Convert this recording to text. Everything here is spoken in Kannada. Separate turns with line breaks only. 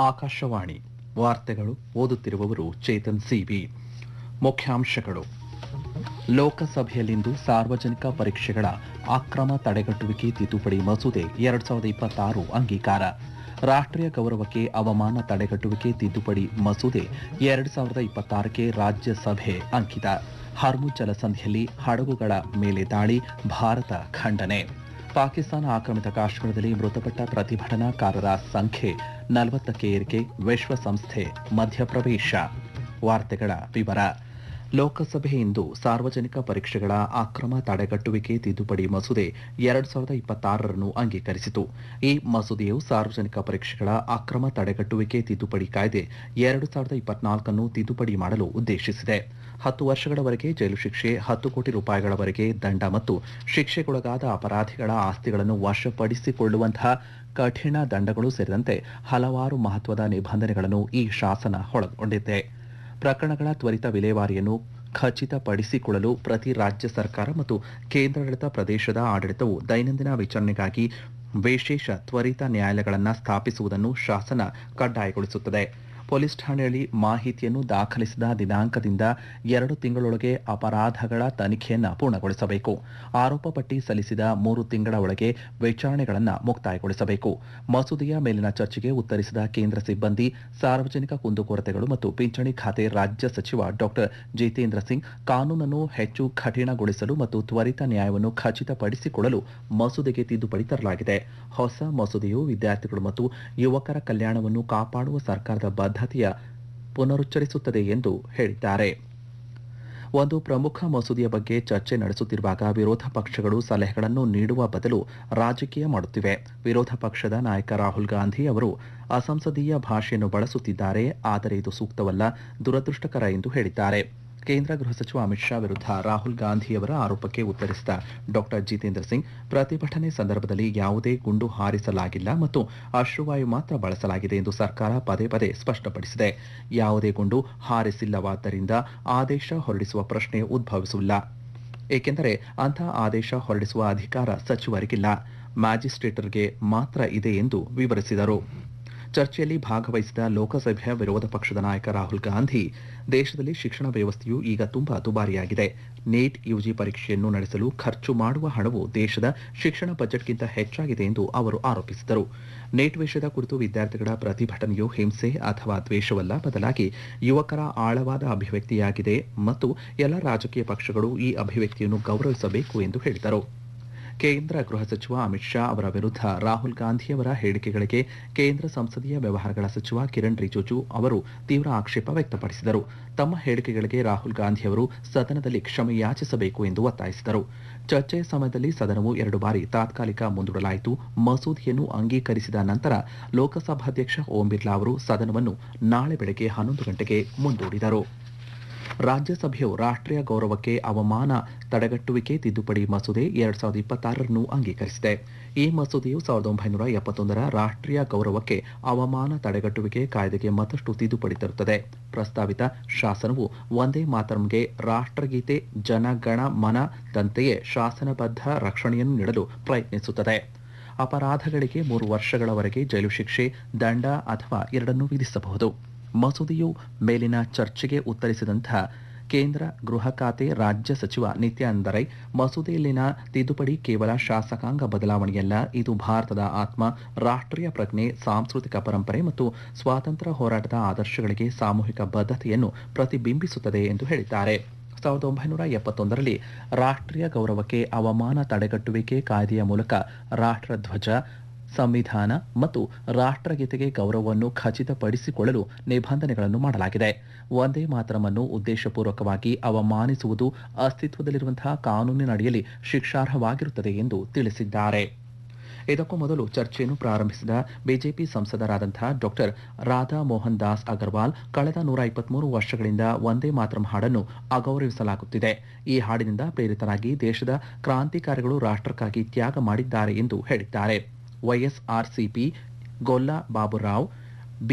ಆಕಾಶವಾಣಿ ವಾರ್ತೆಗಳು ಓದುತ್ತಿರುವವರು ಚೇತನ್ ಸಿಬಿ ಮುಖ್ಯಾಂಶಗಳು ಲೋಕಸಭೆಯಲ್ಲಿಂದು ಸಾರ್ವಜನಿಕ ಪರೀಕ್ಷೆಗಳ ಅಕ್ರಮ ತಡೆಗಟ್ಟುವಿಕೆ ತಿದ್ದುಪಡಿ ಮಸೂದೆ ಎರಡ್ ಸಾವಿರದ ಇಪ್ಪತ್ತಾರು ಅಂಗೀಕಾರ ರಾಷ್ಟ್ರೀಯ ಗೌರವಕ್ಕೆ ಅವಮಾನ ತಡೆಗಟ್ಟುವಿಕೆ ತಿದ್ದುಪಡಿ ಮಸೂದೆ ಎರಡ್ ಸಾವಿರದ ಇಪ್ಪತ್ತಾರಕ್ಕೆ ರಾಜ್ಯಸಭೆ ಅಂಕಿತ ಹರ್ಮುಜ್ ಜಲಸಂಧಿಯಲ್ಲಿ ಹಡಗುಗಳ ಮೇಲೆ ದಾಳಿ ಭಾರತ ಖಂಡನೆ ಪಾಕಿಸ್ತಾನ ಆಕ್ರಮಿತ ಕಾಶ್ಮೀರದಲ್ಲಿ ಮೃತಪಟ್ಟ ಪ್ರತಿಭಟನಾಕಾರರ ಸಂಖ್ಯೆ ನಲವತ್ತಕ್ಕೆ ಏರಿಕೆ ವಿಶ್ವಸಂಸ್ಥೆ ಮಧ್ಯಪ್ರವೇಶ ವಾರ್ತೆಗಳ ವಿವರ ಲೋಕಸಭೆ ಇಂದು ಸಾರ್ವಜನಿಕ ಪರೀಕ್ಷೆಗಳ ಅಕ್ರಮ ತಡೆಗಟ್ಟುವಿಕೆ ತಿದ್ದುಪಡಿ ಮಸೂದೆ ಎರಡ್ ಸಾವಿರದ ಇಪ್ಪತ್ತಾರರನ್ನು ಅಂಗೀಕರಿಸಿತು ಈ ಮಸೂದೆಯು ಸಾರ್ವಜನಿಕ ಪರೀಕ್ಷೆಗಳ ಅಕ್ರಮ ತಡೆಗಟ್ಟುವಿಕೆ ತಿದ್ದುಪಡಿ ಕಾಯ್ದೆ ಎರಡು ಸಾವಿರದ ಇಪ್ಪತ್ನಾಲ್ಕನ್ನು ತಿದ್ದುಪಡಿ ಮಾಡಲು ಉದ್ದೇಶಿಸಿದೆ ಹತ್ತು ವರ್ಷಗಳವರೆಗೆ ಜೈಲು ಶಿಕ್ಷೆ ಹತ್ತು ಕೋಟಿ ರೂಪಾಯಿಗಳವರೆಗೆ ದಂಡ ಮತ್ತು ಶಿಕ್ಷೆಗೊಳಗಾದ ಅಪರಾಧಿಗಳ ಆಸ್ತಿಗಳನ್ನು ವಶಪಡಿಸಿಕೊಳ್ಳುವಂತಹ ಕಠಿಣ ದಂಡಗಳು ಸೇರಿದಂತೆ ಹಲವಾರು ಮಹತ್ವದ ನಿಬಂಧನೆಗಳನ್ನು ಈ ಶಾಸನ ಒಳಗೊಂಡಿದೆ ಪ್ರಕರಣಗಳ ತ್ವರಿತ ವಿಲೇವಾರಿಯನ್ನು ಖಚಿತಪಡಿಸಿಕೊಳ್ಳಲು ಪ್ರತಿ ರಾಜ್ಯ ಸರ್ಕಾರ ಮತ್ತು ಕೇಂದ್ರಾಡಳಿತ ಪ್ರದೇಶದ ಆಡಳಿತವು ದೈನಂದಿನ ವಿಚಾರಣೆಗಾಗಿ ವಿಶೇಷ ತ್ವರಿತ ನ್ಯಾಯಾಲಯಗಳನ್ನು ಸ್ಥಾಪಿಸುವುದನ್ನು ಶಾಸನ ಕಡ್ಡಾಯಗೊಳಿಸುತ್ತದೆ ಪೊಲೀಸ್ ಠಾಣೆಯಲ್ಲಿ ಮಾಹಿತಿಯನ್ನು ದಾಖಲಿಸಿದ ದಿನಾಂಕದಿಂದ ಎರಡು ತಿಂಗಳೊಳಗೆ ಅಪರಾಧಗಳ ತನಿಖೆಯನ್ನು ಪೂರ್ಣಗೊಳಿಸಬೇಕು ಆರೋಪ ಪಟ್ಟಿ ಸಲ್ಲಿಸಿದ ಮೂರು ತಿಂಗಳ ಒಳಗೆ ವಿಚಾರಣೆಗಳನ್ನು ಮುಕ್ತಾಯಗೊಳಿಸಬೇಕು ಮಸೂದೆಯ ಮೇಲಿನ ಚರ್ಚೆಗೆ ಉತ್ತರಿಸಿದ ಕೇಂದ್ರ ಸಿಬ್ಬಂದಿ ಸಾರ್ವಜನಿಕ ಕುಂದುಕೊರತೆಗಳು ಮತ್ತು ಪಿಂಚಣಿ ಖಾತೆ ರಾಜ್ಯ ಸಚಿವ ಡಾಕ್ಟರ್ ಜಿತೇಂದ್ರ ಸಿಂಗ್ ಕಾನೂನನ್ನು ಹೆಚ್ಚು ಕಠಿಣಗೊಳಿಸಲು ಮತ್ತು ತ್ವರಿತ ನ್ಯಾಯವನ್ನು ಖಚಿತಪಡಿಸಿಕೊಳ್ಳಲು ಮಸೂದೆಗೆ ತಿದ್ದುಪಡಿ ತರಲಾಗಿದೆ ಹೊಸ ಮಸೂದೆಯು ವಿದ್ಯಾರ್ಥಿಗಳು ಮತ್ತು ಯುವಕರ ಕಲ್ಯಾಣವನ್ನು ಕಾಪಾಡುವ ಸರ್ಕಾರದ ಬದ್ಧತೆಯ ಪುನರುಚ್ಚರಿಸುತ್ತದೆ ಎಂದು ಹೇಳಿದ್ದಾರೆ ಒಂದು ಪ್ರಮುಖ ಮಸೂದೆಯ ಬಗ್ಗೆ ಚರ್ಚೆ ನಡೆಸುತ್ತಿರುವಾಗ ವಿರೋಧ ಪಕ್ಷಗಳು ಸಲಹೆಗಳನ್ನು ನೀಡುವ ಬದಲು ರಾಜಕೀಯ ಮಾಡುತ್ತಿವೆ ವಿರೋಧ ಪಕ್ಷದ ನಾಯಕ ರಾಹುಲ್ ಗಾಂಧಿ ಅವರು ಅಸಂಸದೀಯ ಭಾಷೆಯನ್ನು ಬಳಸುತ್ತಿದ್ದಾರೆ ಆದರೆ ಇದು ಸೂಕ್ತವಲ್ಲ ದುರದೃಷ್ಟಕರ ಎಂದು ಹೇಳಿದ್ದಾರೆ ಕೇಂದ್ರ ಗೃಹ ಸಚಿವ ಅಮಿತ್ ಶಾ ವಿರುದ್ಧ ರಾಹುಲ್ ಗಾಂಧಿಯವರ ಆರೋಪಕ್ಕೆ ಉತ್ತರಿಸಿದ ಡಾಕ್ಟರ್ ಜಿತೇಂದ್ರ ಸಿಂಗ್ ಪ್ರತಿಭಟನೆ ಸಂದರ್ಭದಲ್ಲಿ ಯಾವುದೇ ಗುಂಡು ಹಾರಿಸಲಾಗಿಲ್ಲ ಮತ್ತು ಅಶ್ರುವಾಯು ಮಾತ್ರ ಬಳಸಲಾಗಿದೆ ಎಂದು ಸರ್ಕಾರ ಪದೇ ಪದೇ ಸ್ಪಷ್ಟಪಡಿಸಿದೆ ಯಾವುದೇ ಗುಂಡು ಹಾರಿಸಿಲ್ಲವಾದ್ದರಿಂದ ಆದೇಶ ಹೊರಡಿಸುವ ಪ್ರಶ್ನೆ ಉದ್ಭವಿಸಿಲ್ಲ ಏಕೆಂದರೆ ಅಂತಹ ಆದೇಶ ಹೊರಡಿಸುವ ಅಧಿಕಾರ ಸಚಿವರಿಗಿಲ್ಲ ಮ್ಯಾಜಿಸ್ಟ್ರೇಟರ್ಗೆ ಮಾತ್ರ ಇದೆ ಎಂದು ವಿವರಿಸಿದರು ಚರ್ಚೆಯಲ್ಲಿ ಭಾಗವಹಿಸಿದ ಲೋಕಸಭೆಯ ವಿರೋಧ ಪಕ್ಷದ ನಾಯಕ ರಾಹುಲ್ ಗಾಂಧಿ ದೇಶದಲ್ಲಿ ಶಿಕ್ಷಣ ವ್ಯವಸ್ಥೆಯು ಈಗ ತುಂಬಾ ದುಬಾರಿಯಾಗಿದೆ ನೀಟ್ ಯುಜಿ ಪರೀಕ್ಷೆಯನ್ನು ನಡೆಸಲು ಖರ್ಚು ಮಾಡುವ ಹಣವು ದೇಶದ ಶಿಕ್ಷಣ ಬಜೆಟ್ಗಿಂತ ಹೆಚ್ಚಾಗಿದೆ ಎಂದು ಅವರು ಆರೋಪಿಸಿದರು ನೀಟ್ ವಿಷಯದ ಕುರಿತು ವಿದ್ಯಾರ್ಥಿಗಳ ಪ್ರತಿಭಟನೆಯು ಹಿಂಸೆ ಅಥವಾ ದ್ವೇಷವಲ್ಲ ಬದಲಾಗಿ ಯುವಕರ ಆಳವಾದ ಅಭಿವ್ಯಕ್ತಿಯಾಗಿದೆ ಮತ್ತು ಎಲ್ಲ ರಾಜಕೀಯ ಪಕ್ಷಗಳು ಈ ಅಭಿವ್ಯಕ್ತಿಯನ್ನು ಗೌರವಿಸಬೇಕು ಎಂದು ಹೇಳಿದರು ಕೇಂದ್ರ ಗೃಹ ಸಚಿವ ಅಮಿತ್ ಶಾ ಅವರ ವಿರುದ್ಧ ರಾಹುಲ್ ಗಾಂಧಿಯವರ ಹೇಳಿಕೆಗಳಿಗೆ ಕೇಂದ್ರ ಸಂಸದೀಯ ವ್ಯವಹಾರಗಳ ಸಚಿವ ಕಿರಣ್ ರಿಜಿಜು ಅವರು ತೀವ್ರ ಆಕ್ಷೇಪ ವ್ಯಕ್ತಪಡಿಸಿದರು ತಮ್ಮ ಹೇಳಿಕೆಗಳಿಗೆ ರಾಹುಲ್ ಗಾಂಧಿಯವರು ಸದನದಲ್ಲಿ ಕ್ಷಮೆ ಯಾಚಿಸಬೇಕು ಎಂದು ಒತ್ತಾಯಿಸಿದರು ಚರ್ಚೆಯ ಸಮಯದಲ್ಲಿ ಸದನವು ಎರಡು ಬಾರಿ ತಾತ್ಕಾಲಿಕ ಮುಂದೂಡಲಾಯಿತು ಮಸೂದೆಯನ್ನು ಅಂಗೀಕರಿಸಿದ ನಂತರ ಲೋಕಸಭಾಧ್ಯಕ್ಷ ಓಂ ಬಿರ್ಲಾ ಅವರು ಸದನವನ್ನು ನಾಳೆ ಬೆಳಗ್ಗೆ ಹನ್ನೊಂದು ಗಂಟೆಗೆ ಮುಂದೂಡಿದರು ರಾಜ್ಯಸಭೆಯು ರಾಷ್ಟ್ರೀಯ ಗೌರವಕ್ಕೆ ಅವಮಾನ ತಡೆಗಟ್ಟುವಿಕೆ ತಿದ್ದುಪಡಿ ಮಸೂದೆ ಎರಡ್ ಸಾವಿರದ ಇಪ್ಪತ್ತಾರರನ್ನು ಅಂಗೀಕರಿಸಿದೆ ಈ ಮಸೂದೆಯು ಸಾವಿರದ ಒಂಬೈನೂರ ಎಪ್ಪತ್ತೊಂದರ ರಾಷ್ಟ್ರೀಯ ಗೌರವಕ್ಕೆ ಅವಮಾನ ತಡೆಗಟ್ಟುವಿಕೆ ಕಾಯ್ದೆಗೆ ಮತ್ತಷ್ಟು ತಿದ್ದುಪಡಿ ತರುತ್ತದೆ ಪ್ರಸ್ತಾವಿತ ಶಾಸನವು ಒಂದೇ ಮಾತರಂಗೆ ರಾಷ್ಟ್ರಗೀತೆ ಜನಗಣ ಮನದಂತೆಯೇ ಶಾಸನಬದ್ಧ ರಕ್ಷಣೆಯನ್ನು ನೀಡಲು ಪ್ರಯತ್ನಿಸುತ್ತದೆ ಅಪರಾಧಗಳಿಗೆ ಮೂರು ವರ್ಷಗಳವರೆಗೆ ಜೈಲು ಶಿಕ್ಷೆ ದಂಡ ಅಥವಾ ಎರಡನ್ನೂ ವಿಧಿಸಬಹುದು ಮಸೂದೆಯು ಮೇಲಿನ ಚರ್ಚೆಗೆ ಉತ್ತರಿಸಿದಂತಹ ಕೇಂದ್ರ ಗೃಹ ಖಾತೆ ರಾಜ್ಯ ಸಚಿವ ನಿತ್ಯಾನಂದ ರೈ ಮಸೂದೆಯಲ್ಲಿನ ತಿದ್ದುಪಡಿ ಕೇವಲ ಶಾಸಕಾಂಗ ಬದಲಾವಣೆಯಲ್ಲ ಇದು ಭಾರತದ ಆತ್ಮ ರಾಷ್ಟ್ರೀಯ ಪ್ರಜ್ಞೆ ಸಾಂಸ್ಕೃತಿಕ ಪರಂಪರೆ ಮತ್ತು ಸ್ವಾತಂತ್ರ್ಯ ಹೋರಾಟದ ಆದರ್ಶಗಳಿಗೆ ಸಾಮೂಹಿಕ ಬದ್ಧತೆಯನ್ನು ಪ್ರತಿಬಿಂಬಿಸುತ್ತದೆ ಎಂದು ಹೇಳಿದ್ದಾರೆ ಸಾವಿರದ ಒಂಬೈನೂರ ಎಪ್ಪತ್ತೊಂದರಲ್ಲಿ ರಾಷ್ಟ್ರೀಯ ಗೌರವಕ್ಕೆ ಅವಮಾನ ತಡೆಗಟ್ಟುವಿಕೆ ಕಾಯ್ದೆಯ ಮೂಲಕ ರಾಷ್ಟ್ರಧ್ವಜ ಸಂವಿಧಾನ ಮತ್ತು ರಾಷ್ಟ್ರಗೀತೆಗೆ ಗೌರವವನ್ನು ಖಚಿತಪಡಿಸಿಕೊಳ್ಳಲು ನಿಬಂಧನೆಗಳನ್ನು ಮಾಡಲಾಗಿದೆ ಒಂದೇ ಮಾತರಮನ್ನು ಉದ್ದೇಶಪೂರ್ವಕವಾಗಿ ಅವಮಾನಿಸುವುದು ಅಸ್ತಿತ್ವದಲ್ಲಿರುವಂತಹ ಕಾನೂನಿನಡಿಯಲ್ಲಿ ಶಿಕ್ಷಾರ್ಹವಾಗಿರುತ್ತದೆ ಎಂದು ತಿಳಿಸಿದ್ದಾರೆ ಇದಕ್ಕೂ ಮೊದಲು ಚರ್ಚೆಯನ್ನು ಪ್ರಾರಂಭಿಸಿದ ಬಿಜೆಪಿ ಸಂಸದರಾದಂತಹ ಡಾಕ್ಟರ್ ರಾಧಾ ಮೋಹನ್ ದಾಸ್ ಅಗರ್ವಾಲ್ ಕಳೆದ ನೂರ ಇಪ್ಪತ್ಮೂರು ವರ್ಷಗಳಿಂದ ಒಂದೇ ಮಾತರಂ ಹಾಡನ್ನು ಅಗೌರವಿಸಲಾಗುತ್ತಿದೆ ಈ ಹಾಡಿನಿಂದ ಪ್ರೇರಿತರಾಗಿ ದೇಶದ ಕ್ರಾಂತಿಕಾರಿಗಳು ರಾಷ್ಟ್ರಕ್ಕಾಗಿ ತ್ಯಾಗ ಮಾಡಿದ್ದಾರೆ ಎಂದು ಹೇಳಿದ್ದಾರೆ ವೈಎಸ್ಆರ್ಸಿಪಿ ಗೊಲ್ಲಾ ಬಾಬುರಾವ್